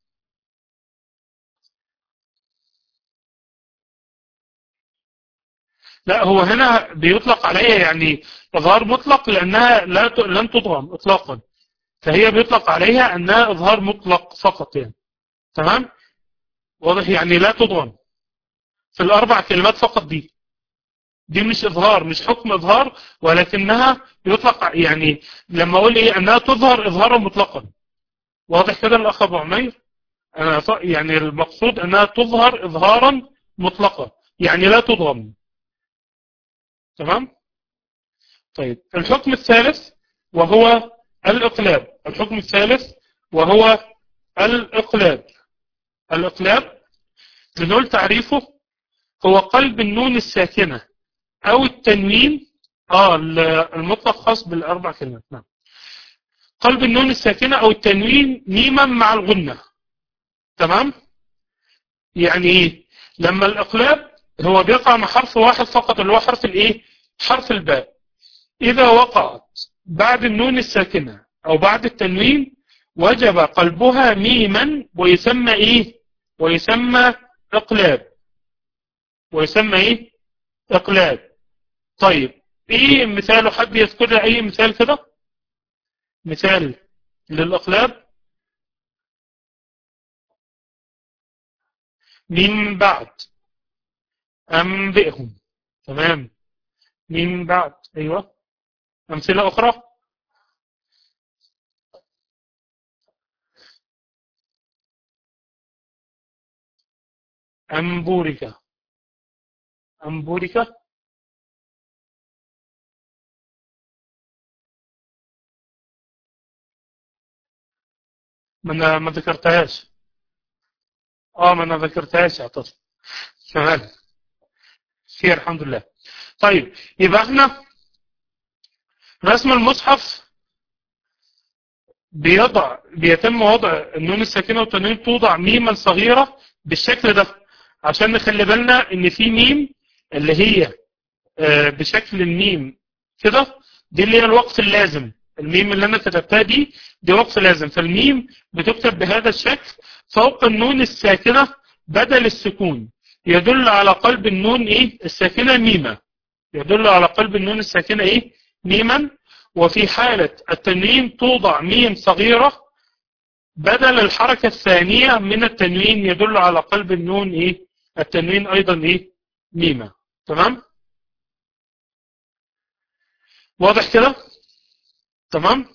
لا هو هنا بيطلق عليها يعني إظهار مطلق لأنها لا ت... لن تضغم إطلاقا فهي بيطلق عليها أنها إظهار مطلق فقط يعني تمام واضح يعني لا تضغم في الأربع كلمات فقط دي دي مش إظهار مش حكم إظهار ولكنها يطلق يعني لما أقول إيه أنها تظهر إظهارا مطلقا واضح كده الأخ أبو عمير أنا يعني المقصود أنها تظهر إظهارا مطلقا يعني لا تضغم تمام طيب الحكم الثالث وهو الإقلاب الحكم الثالث وهو الإقلاب الإقلاب بنقول تعريفه هو قلب النون الساكنة أو التنوين آه المطلق خاص بالأربع كلمات نعم قلب النون الساكنة أو التنوين ميما مع الغنة تمام يعني إيه لما الإقلاب هو بيقع مع حرف واحد فقط اللي هو حرف الإيه حرف الباء إذا وقعت بعد النون الساكنة أو بعد التنوين وجب قلبها ميما ويسمى ايه ويسمى اقلاب ويسمى ايه اقلاب طيب ايه مثاله حد يذكر اي مثال كده مثال للاقلاب من بعد انبئهم تمام من بعد ايوه امثله اخرى أمبوريكا أمبوريكا ما انا ما ذكرتهاش اه ما انا ذكرتهاش اعتقد تمام خير الحمد لله طيب يبقى احنا رسم المصحف بيضع بيتم وضع النون الساكنة والتنوين توضع ميما صغيرة بالشكل ده عشان نخلي بالنا ان في ميم اللي هي آه، بشكل الميم كده دي اللي هي الوقف اللازم الميم اللي انا كتبتها دي دي وقف لازم فالميم بتكتب بهذا الشكل فوق النون الساكنة بدل السكون يدل على قلب النون ايه الساكنة ميمة يدل على قلب النون الساكنة ايه ميما وفي حالة التنوين توضع ميم صغيرة بدل الحركة الثانية من التنوين يدل على قلب النون ايه التنوين ايضا ايه ميمة تمام واضح كده تمام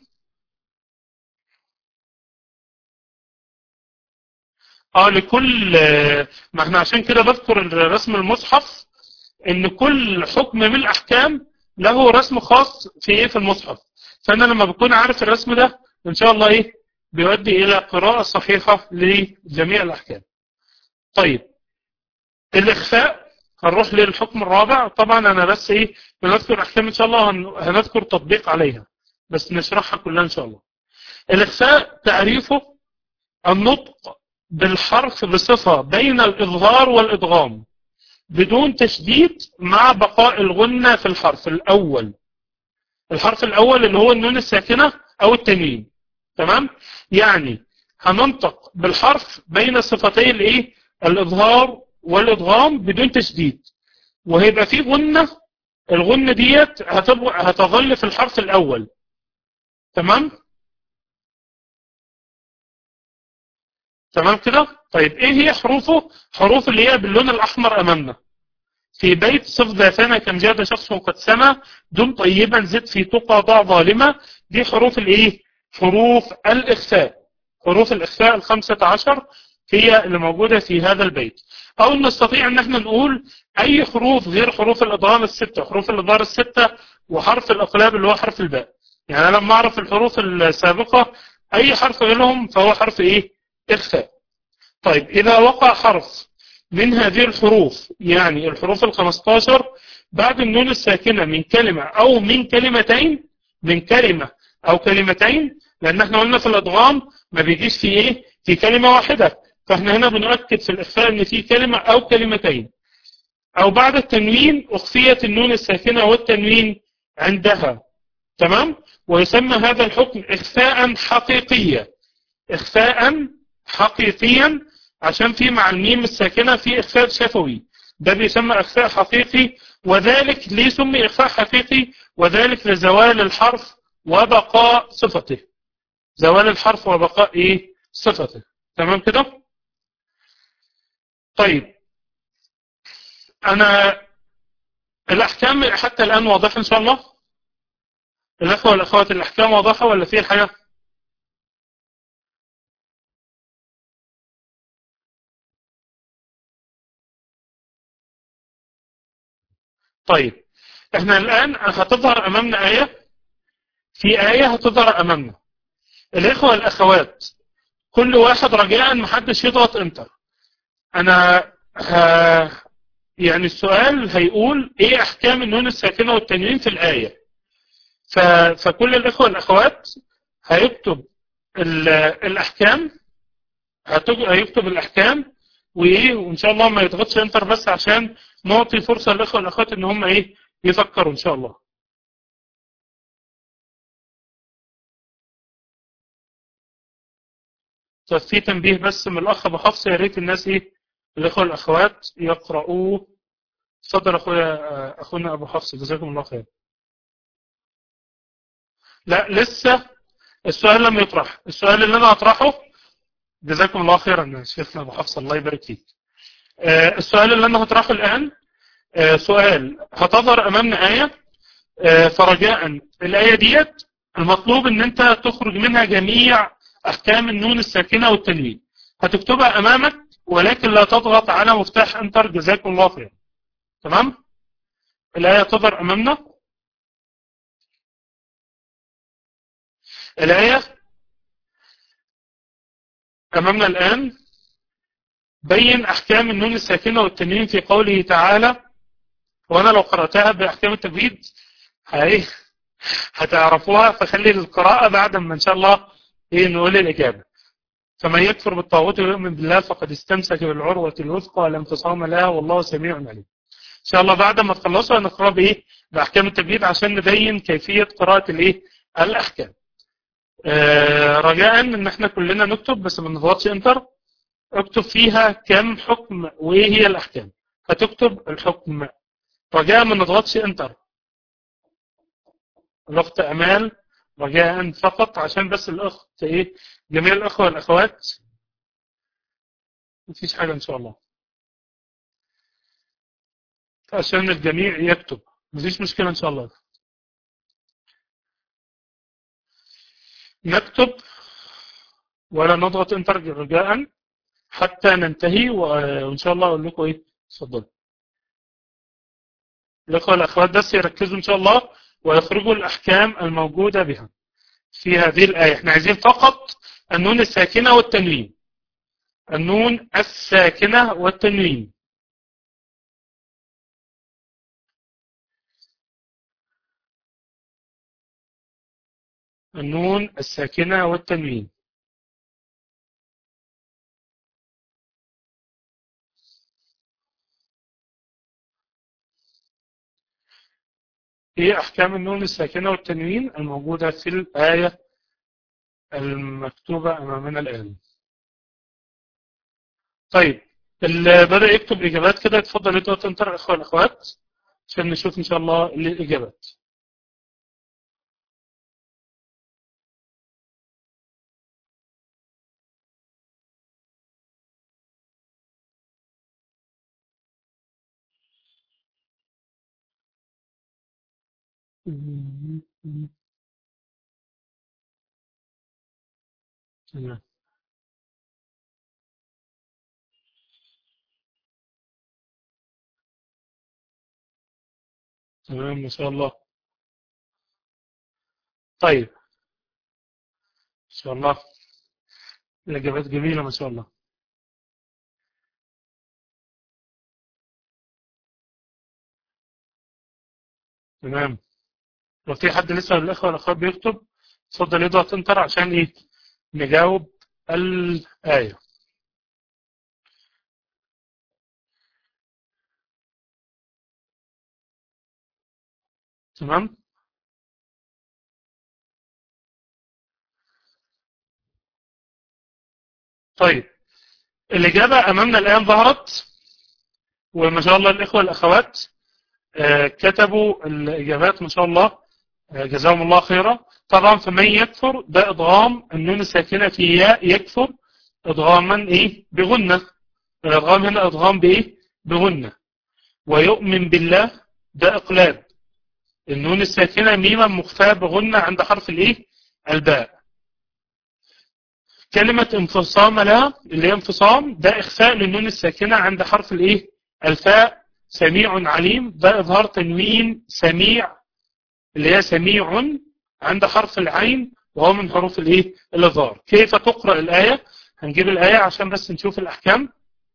اه لكل ما احنا عشان كده بذكر رسم المصحف ان كل حكم من الاحكام له رسم خاص في ايه في المصحف فانا لما بكون عارف الرسم ده ان شاء الله ايه بيؤدي الى قراءة صحيحة لجميع الاحكام طيب الاخفاء هنروح للحكم الرابع طبعا انا بس ايه بنذكر احكام ان شاء الله هن- هنذكر تطبيق عليها بس نشرحها كلها ان شاء الله الاخفاء تعريفه النطق بالحرف بصفة بين الإظهار والإدغام بدون تشديد مع بقاء الغنة في الحرف الأول الحرف الأول اللي هو النون الساكنة أو التنوين تمام يعني هننطق بالحرف بين صفتي الايه الإظهار والإدغام بدون تشديد وهيبقى فيه غنة الغنة ديت هتبقى- هتظل في الحرف الأول تمام تمام كده طيب ايه هي حروفه حروف اللي هي باللون الاحمر امامنا في بيت صف ذاتنا كم جاد شخص قد سما دم طيبا زد في تقى ضع ظالمة دي حروف الايه حروف الاخفاء حروف الاخفاء الخمسة عشر هي اللي موجودة في هذا البيت او نستطيع ان احنا نقول اي حروف غير حروف الادغام الستة حروف الادغام الستة وحرف الاقلاب اللي هو حرف الباء يعني أنا لما اعرف الحروف السابقة اي حرف غيرهم فهو حرف ايه اخفاء طيب اذا وقع حرف من هذه الحروف يعني الحروف الخمستاشر بعد النون الساكنة من كلمة او من كلمتين من كلمة او كلمتين لان احنا قلنا في الادغام ما بيجيش في ايه في كلمة واحدة فاحنا هنا بنؤكد في الاخفاء ان في كلمة او كلمتين او بعد التنوين اخفيت النون الساكنة والتنوين عندها تمام ويسمى هذا الحكم اخفاء حقيقيا اخفاء حقيقيا عشان في مع الميم الساكنة في اخفاء شفوي ده بيسمى اخفاء حقيقي وذلك ليه سمي اخفاء حقيقي وذلك لزوال الحرف وبقاء صفته زوال الحرف وبقاء ايه صفته تمام كده طيب انا الاحكام حتى الان واضحه ان شاء الله الاخوه والاخوات الاحكام واضحه ولا في حاجه طيب احنا الان هتظهر امامنا ايه في ايه هتظهر امامنا الاخوه والاخوات كل واحد رجاء محدش يضغط انتر انا ه... يعني السؤال هيقول ايه احكام النون الساكنه والتنوين في الايه ف... فكل الاخوه والاخوات هيكتب ال... الاحكام هتج... هيكتب الاحكام وايه وان شاء الله ما يضغطش انتر بس عشان نعطي فرصه للاخوه والاخوات ان هم ايه يفكروا ان شاء الله طب في تنبيه بس من الاخ ابو حفص يا ريت الناس ايه الاخوه والاخوات يقرؤوه اتفضل اخويا اخونا ابو حفص جزاكم الله خير لا لسه السؤال لم يطرح السؤال اللي انا هطرحه جزاكم الله خيرا شيخنا ابو حفص الله يبارك فيك آه السؤال اللي انا هطرحه الان آه سؤال هتظهر امامنا ايه آه فرجاء الايه ديت المطلوب ان انت تخرج منها جميع احكام النون الساكنه والتنوين هتكتبها امامك ولكن لا تضغط على مفتاح انتر جزاكم الله خير تمام الايه تظهر امامنا الايه امامنا الان بين احكام النون الساكنه والتنوين في قوله تعالى وانا لو قرأتها باحكام التجويد هاي هتعرفوها فخلي القراءة بعد ما ان شاء الله ايه نقول الاجابة فمن يكفر بالطاغوت ويؤمن بالله فقد استمسك بالعروة الوثقى ولم تصام لها والله سميع عليم ان شاء الله بعد ما تخلصوا هنقرأ بايه باحكام التجويد عشان نبين كيفية قراءة الايه الاحكام آه رجاء ان احنا كلنا نكتب بس ما نضغطش انتر اكتب فيها كم حكم وايه هي الاحكام فتكتب الحكم رجاء ما نضغطش انتر الاخت امال رجاء فقط عشان بس الاخت ايه جميع الاخوه والاخوات مفيش حاجه ان شاء الله عشان الجميع يكتب مفيش مشكله ان شاء الله نكتب ولا نضغط انتر رجاء حتى ننتهي وان شاء الله اقول لكم ايه اتفضلوا الاخوه والاخوات بس يركزوا ان شاء الله ويخرجوا الاحكام الموجوده بها في هذه الايه احنا عايزين فقط النون الساكنه والتنوين النون الساكنه والتنوين النون الساكنه والتنوين هي أحكام النون الساكنة والتنوين الموجودة في الآية المكتوبة أمامنا الآن طيب اللي بدأ يكتب إجابات كده اتفضل اضغط انتر أخوة الأخوات عشان نشوف إن شاء الله الإجابات تمام تمام ما شاء الله طيب ما شاء الله الإجابات جميلة ما شاء الله تمام لو في حد لسه من الإخوة والأخوات بيكتب اتفضل يضغط انتر عشان ايه نجاوب الآية تمام طيب الإجابة أمامنا الآن ظهرت وما شاء الله الإخوة والأخوات آه، كتبوا الإجابات ما شاء الله آه، جزاهم الله خيرا طبعا فمن يكفر ده إضغام النون الساكنة في ياء يكفر إضغاما إيه بغنة الإضغام هنا إضغام بإيه بغنة ويؤمن بالله ده إقلاب النون الساكنة ميما مخفاة بغنة عند حرف الإيه الباء كلمة انفصام لها اللي هي انفصام ده إخفاء للنون الساكنة عند حرف الإيه الفاء سميع عليم ده إظهار تنوين سميع اللي هي سميع عند حرف العين وهو من حروف الايه الإظهار كيف تقرأ الآية هنجيب الآية عشان بس نشوف الأحكام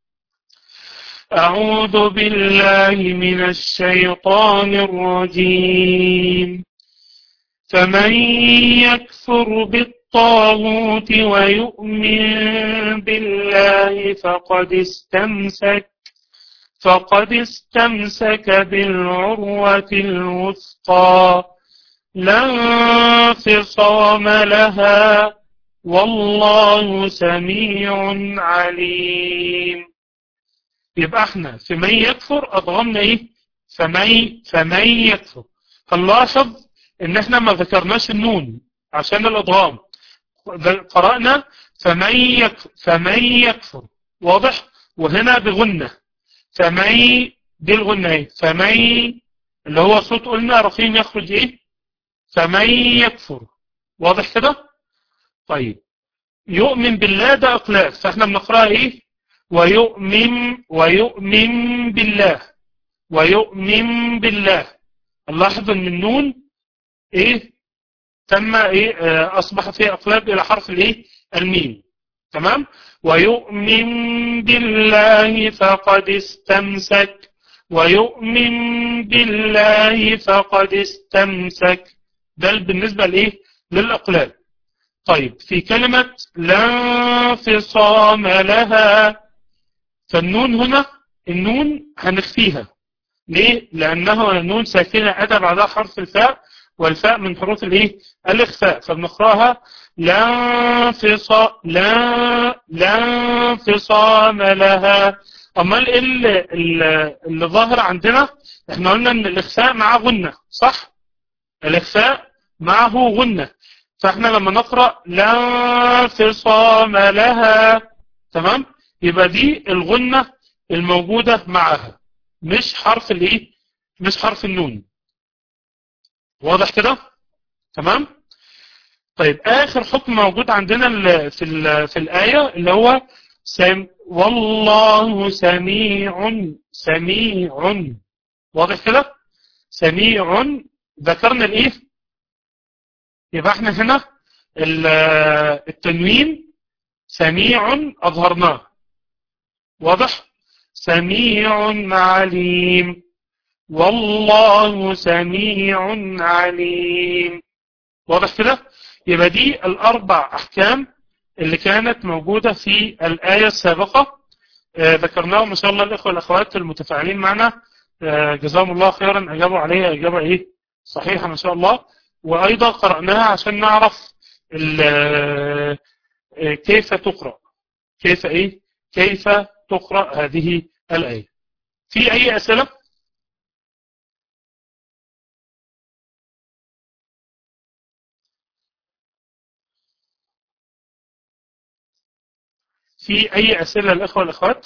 أعوذ بالله من الشيطان الرجيم فمن يكفر بالطاغوت ويؤمن بالله فقد استمسك فقد استمسك بالعروة الوثقى لا انفصام لها والله سميع عليم يبقى احنا في من يكفر اضغمنا ايه فمن فمن يكفر فنلاحظ ان احنا ما ذكرناش النون عشان الادغام قرأنا فمن يكفر فمن يكفر واضح وهنا بغنه فمن دي الغنة ايه فمن اللي هو صوت قلنا رفيم يخرج ايه فمن يكفر واضح كده طيب يؤمن بالله ده اقلاب فاحنا بنقرأ ايه ويؤمن ويؤمن بالله ويؤمن بالله نلاحظ ان النون ايه تم ايه اه اصبح فيها اقلاب الى حرف الايه الميم تمام ويؤمن بالله فقد استمسك ويؤمن بالله فقد استمسك ده بالنسبة لإيه للأقلال طيب في كلمة لا انفصام لها فالنون هنا النون هنخفيها ليه لأنه النون ساكنة أتى بعدها حرف الفاء والفاء من حروف الايه الاخفاء فبنقراها لا انفصام لا لا انفصام لها امال ايه اللي, اللي, اللي ظاهر عندنا احنا قلنا ان الاخفاء معاه غنه صح الاخفاء معه غنه فاحنا لما نقرا لا انفصام لها تمام يبقى دي الغنه الموجوده معها مش حرف الايه مش حرف النون واضح كده تمام طيب اخر حكم موجود عندنا في في الايه اللي هو سم والله سميع سميع واضح كده سميع ذكرنا الايه يبقى احنا هنا التنوين سميع اظهرناه واضح سميع عليم والله سميع عليم واضح كده يبقى دي الاربع احكام اللي كانت موجودة في الآية السابقة آه ذكرناهم إن شاء الله الإخوة والأخوات المتفاعلين معنا آه جزاهم الله خيرا أجابوا عليها إجابة إيه صحيحة ما شاء الله وأيضا قرأناها عشان نعرف آه كيف تقرأ كيف إيه كيف تقرأ هذه الآية في أي أسئلة في أي أسئلة الأخوة والأخوات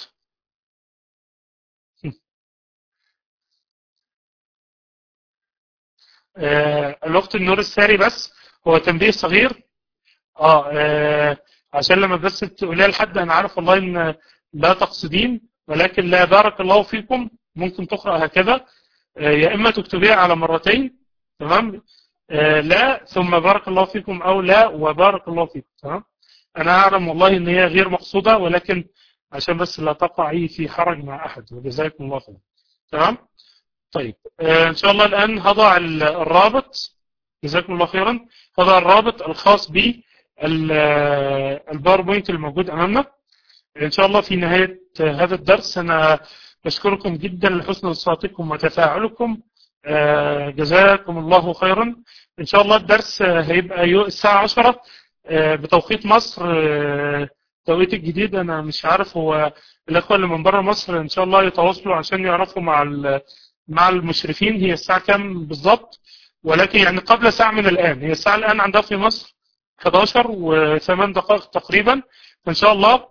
آه الوقت النور الساري بس هو تنبيه صغير آه, آه عشان لما بس تقولها لحد أنا عارف والله إن لا تقصدين ولكن لا بارك الله فيكم ممكن تقرأ هكذا آه يا إما تكتبيها على مرتين تمام آه لا ثم بارك الله فيكم أو لا وبارك الله فيكم تمام أنا أعلم والله إن هي غير مقصودة ولكن عشان بس لا تقعي في حرج مع أحد وجزاكم الله خير تمام طيب آه إن شاء الله الآن هضع الرابط جزاكم الله خيرا هضع الرابط الخاص بالباوربوينت الموجود أمامنا إن شاء الله في نهاية هذا الدرس أنا بشكركم جدا لحسن صوتكم وتفاعلكم آه جزاكم الله خيرا إن شاء الله الدرس هيبقى الساعة 10 بتوقيت مصر التوقيت الجديد انا مش عارف هو الاخوه اللي من بره مصر ان شاء الله يتواصلوا عشان يعرفوا مع مع المشرفين هي الساعه كام بالظبط ولكن يعني قبل ساعه من الان هي الساعه الان عندها في مصر 11 و8 دقائق تقريبا فان شاء الله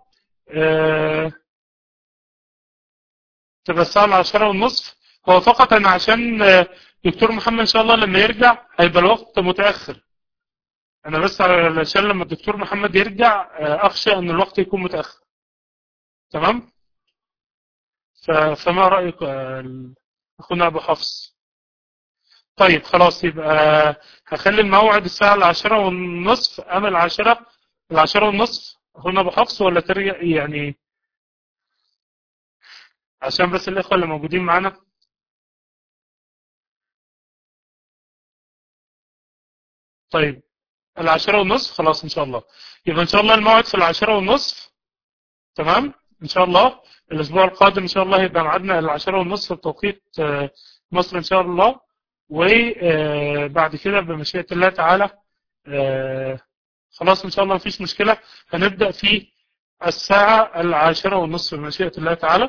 تبقى الساعه 10 ونصف هو فقط انا عشان دكتور محمد ان شاء الله لما يرجع هيبقى الوقت متاخر انا بس علشان لما الدكتور محمد يرجع اخشى ان الوقت يكون متاخر تمام فما رايك اخونا ابو حفص طيب خلاص يبقى هخلي الموعد الساعه العاشرة والنصف ام العاشرة العاشرة والنصف اخونا ابو حفص ولا ترجع يعني عشان بس الاخوه اللي موجودين معانا طيب العاشرة والنصف خلاص إن شاء الله يبقى إن شاء الله الموعد في العاشرة والنصف تمام إن شاء الله الأسبوع القادم إن شاء الله يبقى معادنا العاشرة والنصف بتوقيت مصر إن شاء الله وبعد كده بمشيئة الله تعالى خلاص إن شاء الله مفيش مشكلة هنبدأ في الساعة العاشرة والنصف بمشيئة الله تعالى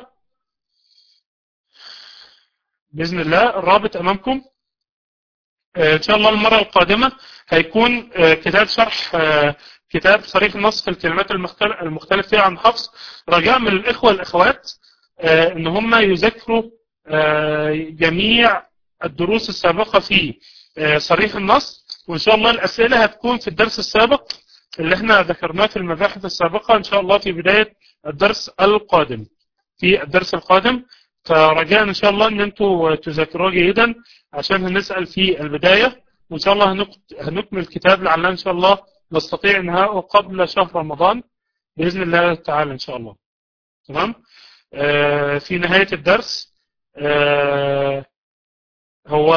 بإذن الله الرابط أمامكم ان شاء الله المرة القادمة هيكون كتاب شرح كتاب صريح النص في الكلمات المختلف فيها عن حفص رجاء من الاخوة والاخوات ان هم يذكروا جميع الدروس السابقة في صريح النص وان شاء الله الاسئلة هتكون في الدرس السابق اللي احنا ذكرناه في المباحث السابقة ان شاء الله في بداية الدرس القادم في الدرس القادم فرجاء ان شاء الله ان انتوا تذاكروه جيدا عشان هنسأل في البداية وان شاء الله هنكمل الكتاب لعلنا ان شاء الله نستطيع انهاءه قبل شهر رمضان بإذن الله تعالى ان شاء الله تمام آه في نهاية الدرس آه هو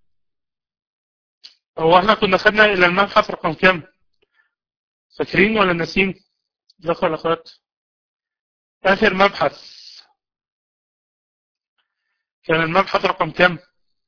هو احنا كنا خدنا الى المبحث رقم كام فاكرين ولا ناسين ذكر الاخوات اخر مبحث كان المبحث رقم كام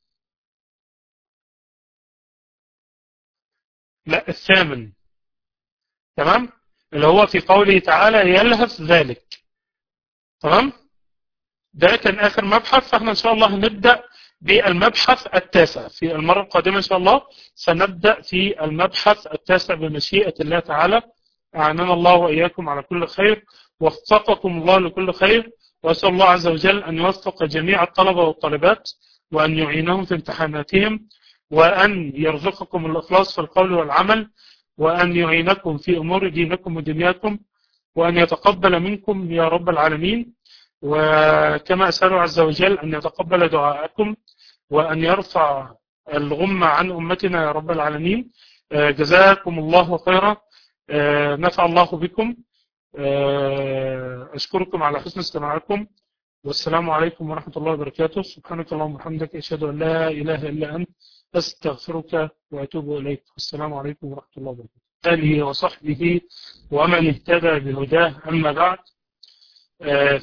لا الثامن تمام اللي هو في قوله تعالى يلهث ذلك تمام ده كان آخر مبحث فاحنا إن شاء الله هنبدأ بالمبحث التاسع في المرة القادمة إن شاء الله سنبدأ في المبحث التاسع بمشيئة الله تعالى أعننا الله وإياكم على كل خير وفقكم الله لكل خير وأسأل الله عز وجل أن يوفق جميع الطلبة والطالبات وأن يعينهم في امتحاناتهم وأن يرزقكم الإخلاص في القول والعمل وأن يعينكم في أمور دينكم ودنياكم وأن يتقبل منكم يا رب العالمين وكما أسأله عز وجل أن يتقبل دعاءكم وأن يرفع الغمة عن أمتنا يا رب العالمين جزاكم الله خيرا نفع الله بكم أشكركم على حسن استماعكم والسلام عليكم ورحمة الله وبركاته سبحانك اللهم وبحمدك أشهد أن لا إله إلا أنت أستغفرك وأتوب إليك والسلام عليكم ورحمة الله وبركاته آله وصحبه ومن اهتدى بهداه أما بعد